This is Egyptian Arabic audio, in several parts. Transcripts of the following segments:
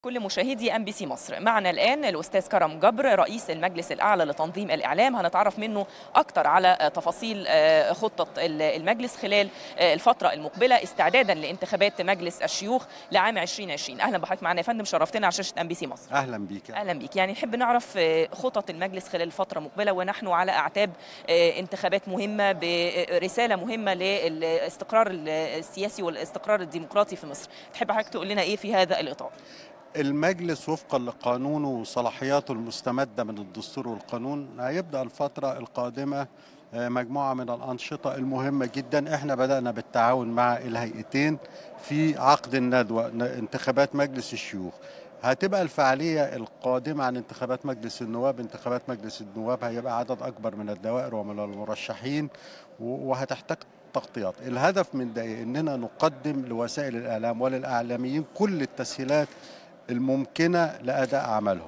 كل مشاهدي ام بي سي مصر معنا الان الاستاذ كرم جبر رئيس المجلس الاعلى لتنظيم الاعلام هنتعرف منه اكتر على تفاصيل خطه المجلس خلال الفتره المقبله استعدادا لانتخابات مجلس الشيوخ لعام 2020 اهلا بحضرتك معنا يا فندم شرفتنا على شاشه ام بي سي مصر اهلا بيك اهلا بيك يعني نحب نعرف خطط المجلس خلال الفتره المقبله ونحن على اعتاب انتخابات مهمه برساله مهمه للاستقرار السياسي والاستقرار الديمقراطي في مصر تحب حضرتك تقول لنا ايه في هذا الاطار المجلس وفقا لقانونه وصلاحياته المستمدة من الدستور والقانون هيبدأ الفترة القادمة مجموعة من الأنشطة المهمة جدا احنا بدأنا بالتعاون مع الهيئتين في عقد الندوة انتخابات مجلس الشيوخ هتبقى الفعالية القادمة عن انتخابات مجلس النواب انتخابات مجلس النواب هيبقى عدد أكبر من الدوائر ومن المرشحين وهتحتاج تغطيات الهدف من ده اننا نقدم لوسائل الاعلام وللاعلاميين كل التسهيلات الممكنه لاداء اعمالهم.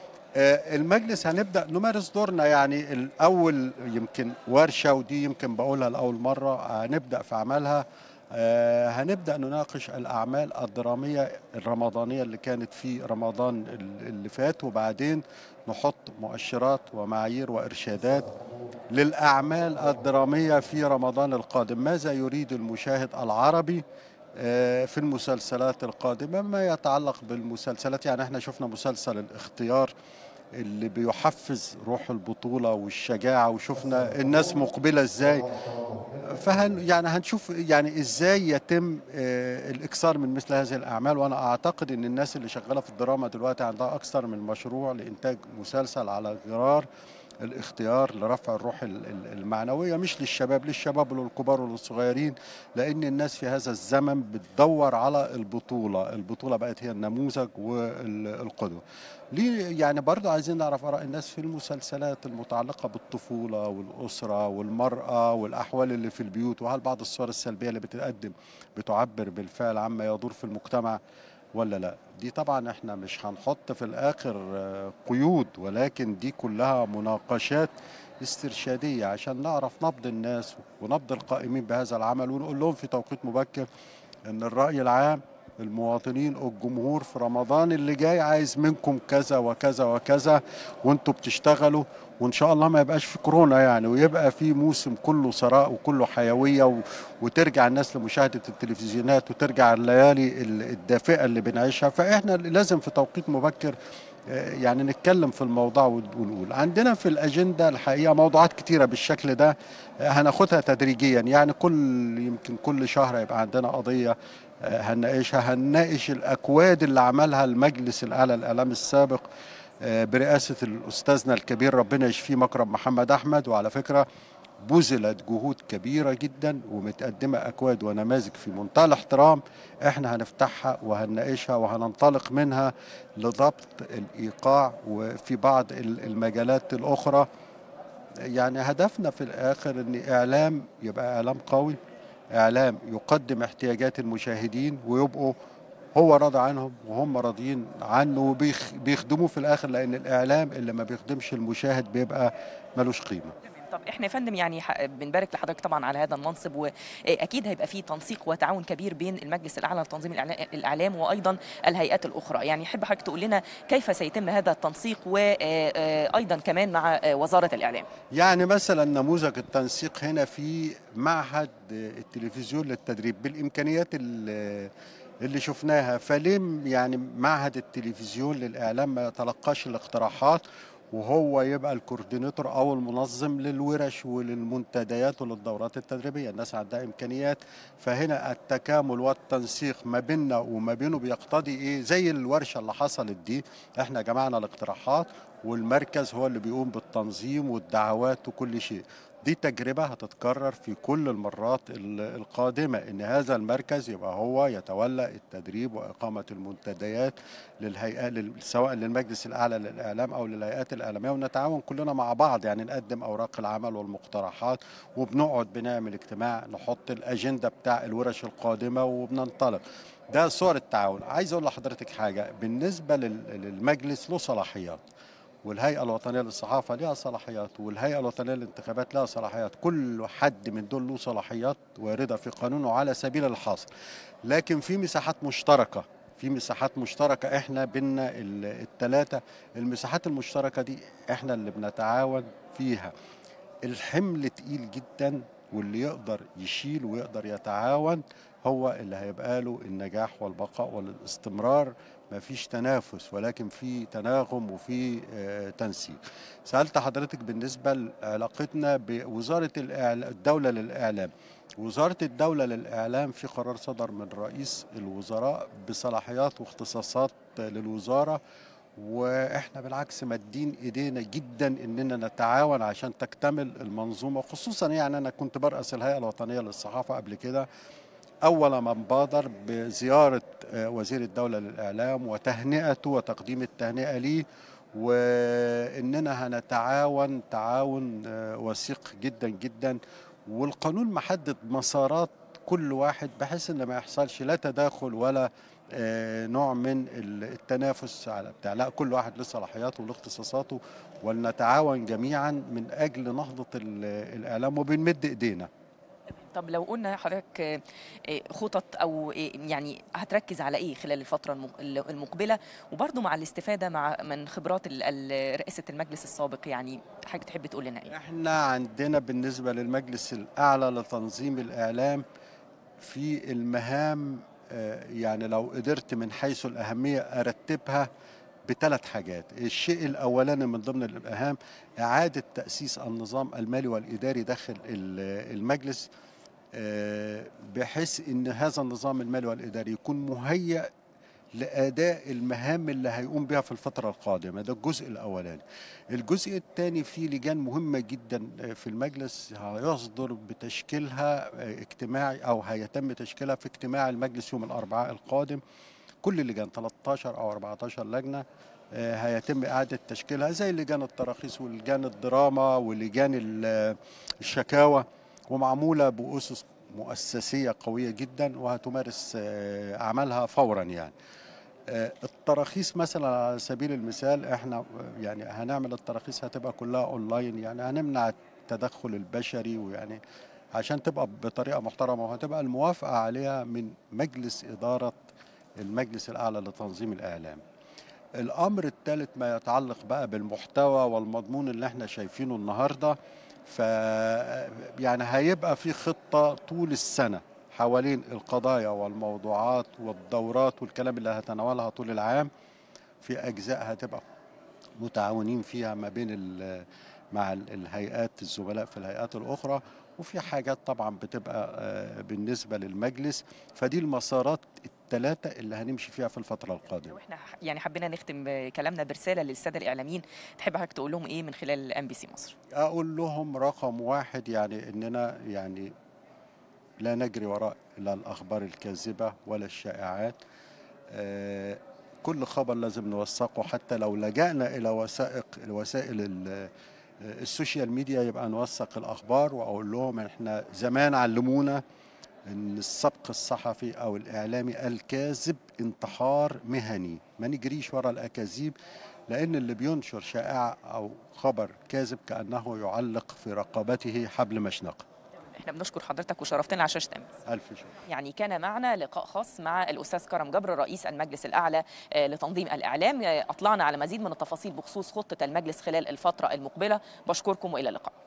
المجلس هنبدا نمارس دورنا يعني الاول يمكن ورشه ودي يمكن بقولها لاول مره هنبدا في عملها هنبدا نناقش الاعمال الدراميه الرمضانيه اللي كانت في رمضان اللي فات وبعدين نحط مؤشرات ومعايير وارشادات للاعمال الدراميه في رمضان القادم ماذا يريد المشاهد العربي في المسلسلات القادمة ما يتعلق بالمسلسلات يعني احنا شفنا مسلسل الاختيار اللي بيحفز روح البطولة والشجاعة وشفنا الناس مقبلة ازاي فهن يعني هنشوف يعني ازاي يتم الاكثار من مثل هذه الاعمال وانا اعتقد ان الناس اللي شغالة في الدراما دلوقتي عندها اكثر من مشروع لانتاج مسلسل على غرار الاختيار لرفع الروح المعنوية مش للشباب للشباب وللكبار وللصغيرين لأن الناس في هذا الزمن بتدور على البطولة البطولة بقت هي النموذج والقدوة ليه يعني برضه عايزين نعرف آراء الناس في المسلسلات المتعلقة بالطفولة والأسرة والمرأة والأحوال اللي في البيوت وهل بعض الصور السلبية اللي بتتقدم بتعبر بالفعل عما يدور في المجتمع ولا لا دي طبعا احنا مش هنحط في الاخر قيود ولكن دي كلها مناقشات استرشادية عشان نعرف نبض الناس ونبض القائمين بهذا العمل ونقول لهم في توقيت مبكر ان الرأي العام المواطنين الجمهور في رمضان اللي جاي عايز منكم كذا وكذا وكذا وانتوا بتشتغلوا وان شاء الله ما يبقاش في كورونا يعني ويبقى في موسم كله ثراء وكله حيويه و... وترجع الناس لمشاهده التلفزيونات وترجع الليالي الدافئه اللي بنعيشها فاحنا لازم في توقيت مبكر يعني نتكلم في الموضوع ونقول عندنا في الأجندة الحقيقة موضوعات كتيرة بالشكل ده هناخدها تدريجيا يعني كل يمكن كل شهر يبقى عندنا قضية هنناقشها هنناقش الأكواد اللي عملها المجلس الأعلى للإعلام السابق برئاسة الأستاذنا الكبير ربنا يشفيه مكرم محمد أحمد وعلى فكرة بذلت جهود كبيرة جدا ومتقدمة أكواد ونماذج في منتهى الاحترام احنا هنفتحها وهنناقشها وهننطلق منها لضبط الإيقاع وفي بعض المجالات الأخرى يعني هدفنا في الآخر أن إعلام يبقى إعلام قوي إعلام يقدم احتياجات المشاهدين ويبقوا هو راضي عنهم وهم راضيين عنه وبيخدموه في الآخر لأن الإعلام اللي ما بيخدمش المشاهد بيبقى ملوش قيمة طب احنا يا فندم يعني بنبارك لحضرتك طبعا على هذا المنصب واكيد هيبقى في تنسيق وتعاون كبير بين المجلس الاعلى لتنظيم الاعلام وايضا الهيئات الاخرى يعني احب حضرتك تقول لنا كيف سيتم هذا التنسيق وايضا كمان مع وزاره الاعلام يعني مثلا نموذج التنسيق هنا في معهد التلفزيون للتدريب بالامكانيات اللي اللي شفناها فليه يعني معهد التلفزيون للاعلام ما يتلقاش الاقتراحات وهو يبقى الكوردينيتور او المنظم للورش وللمنتديات وللدورات التدريبيه الناس عندها امكانيات فهنا التكامل والتنسيق ما بيننا وما بينه بيقتضي ايه زي الورشه اللي حصلت دي احنا جمعنا الاقتراحات والمركز هو اللي بيقوم بالتنظيم والدعوات وكل شيء دي تجربة هتتكرر في كل المرات القادمة إن هذا المركز يبقى هو يتولى التدريب وإقامة المنتديات للهيئات سواء للمجلس الأعلى للإعلام أو للهيئات الإعلامية ونتعاون كلنا مع بعض يعني نقدم أوراق العمل والمقترحات وبنقعد بنعمل اجتماع نحط الأجندة بتاع الورش القادمة وبننطلق ده صور التعاون عايز أقول لحضرتك حاجة بالنسبة للمجلس له صلاحيات والهيئة الوطنية للصحافة لها صلاحيات والهيئة الوطنية للانتخابات لها صلاحيات كل حد من دول له صلاحيات واردة في قانونه على سبيل الحصر لكن في مساحات مشتركة في مساحات مشتركه احنا بينا الثلاثه المساحات المشتركه دي احنا اللي بنتعاون فيها الحمل تقيل جدا واللي يقدر يشيل ويقدر يتعاون هو اللي هيبقى له النجاح والبقاء والاستمرار ما فيش تنافس ولكن في تناغم وفي آه، تنسيق سألت حضرتك بالنسبة لعلاقتنا بوزارة الإعلا- الدولة للإعلام وزارة الدولة للإعلام في قرار صدر من رئيس الوزراء بصلاحيات واختصاصات للوزارة واحنا بالعكس مادين ايدينا جدا اننا نتعاون عشان تكتمل المنظومه خصوصا يعني انا كنت برأس الهيئه الوطنيه للصحافه قبل كده اول من بادر بزياره آه، وزير الدوله للاعلام وتهنئته وتقديم التهنئه ليه واننا هنتعاون تعاون آه، وثيق جدا جدا والقانون محدد مسارات كل واحد بحيث ان ما يحصلش لا تداخل ولا آه، نوع من ال- التنافس على بتاع لا كل واحد له صلاحياته وله اختصاصاته ولنتعاون جميعا من اجل نهضه ال- الاعلام وبنمد ايدينا طب لو قلنا حضرتك آه، آه، خطط او آه، يعني هتركز على ايه خلال الفتره الم- المقبله وبرضه مع الاستفاده مع من خبرات ال- ال- رئاسه المجلس السابق يعني حضرتك تحب تقول لنا ايه احنا عندنا بالنسبه للمجلس الاعلى لتنظيم الاعلام في المهام آه، يعني لو قدرت من حيث الاهميه ارتبها بثلاث حاجات الشيء الاولاني من ضمن الاهم اعاده تاسيس النظام المالي والاداري داخل ال- المجلس آه، بحيث ان هذا النظام المالي والاداري يكون مهيأ لاداء المهام اللي هيقوم بها في الفتره القادمه ده الجزء الاولاني الجزء الثاني فيه لجان مهمه جدا في المجلس هيصدر بتشكيلها اجتماعي او هيتم تشكيلها في اجتماع المجلس يوم الاربعاء القادم كل اللجان 13 او 14 لجنه آه، هيتم اعاده تشكيلها زي لجان التراخيص ولجان الدراما ولجان ال- الشكاوى ومعموله باسس مؤسسيه قويه جدا وهتمارس آه، اعمالها فورا يعني آه، التراخيص مثلا على سبيل المثال احنا يعني هنعمل التراخيص هتبقى كلها اونلاين يعني هنمنع التدخل البشري ويعني عشان تبقى بطريقه محترمه وهتبقى الموافقه عليها من مجلس اداره المجلس الاعلى لتنظيم الاعلام. الامر الثالث ما يتعلق بقى بالمحتوى والمضمون اللي احنا شايفينه النهارده ف يعني هيبقى في خطه طول السنه حوالين القضايا والموضوعات والدورات والكلام اللي هتناولها طول العام في اجزاء هتبقى متعاونين فيها ما بين ال- مع ال- الهيئات الزملاء في الهيئات الاخرى وفي حاجات طبعا بتبقى آه، بالنسبه للمجلس فدي المسارات الثلاثه اللي هنمشي فيها في الفتره القادمه واحنا ح- يعني حبينا نختم كلامنا برساله للساده الاعلاميين تحب حضرتك تقول لهم ايه من خلال ام بي سي مصر اقول لهم رقم واحد يعني اننا يعني لا نجري وراء لا الاخبار الكاذبه ولا الشائعات آه، كل خبر لازم نوثقه حتى لو لجأنا الى وثائق وسائل ال- السوشيال ميديا يبقى نوثق الاخبار واقول لهم احنا زمان علمونا ان السبق الصحفي او الاعلامي الكاذب انتحار مهني ما نجريش ورا الاكاذيب لان اللي بينشر شائعه او خبر كاذب كانه يعلق في رقبته حبل مشنقه احنا بنشكر حضرتك وشرفتنا على شاشه ام الف شكر يعني كان معنا لقاء خاص مع الاستاذ كرم جبر رئيس المجلس الاعلى آه، لتنظيم الاعلام آه، اطلعنا على مزيد من التفاصيل بخصوص خطه المجلس خلال الفتره المقبله بشكركم والى اللقاء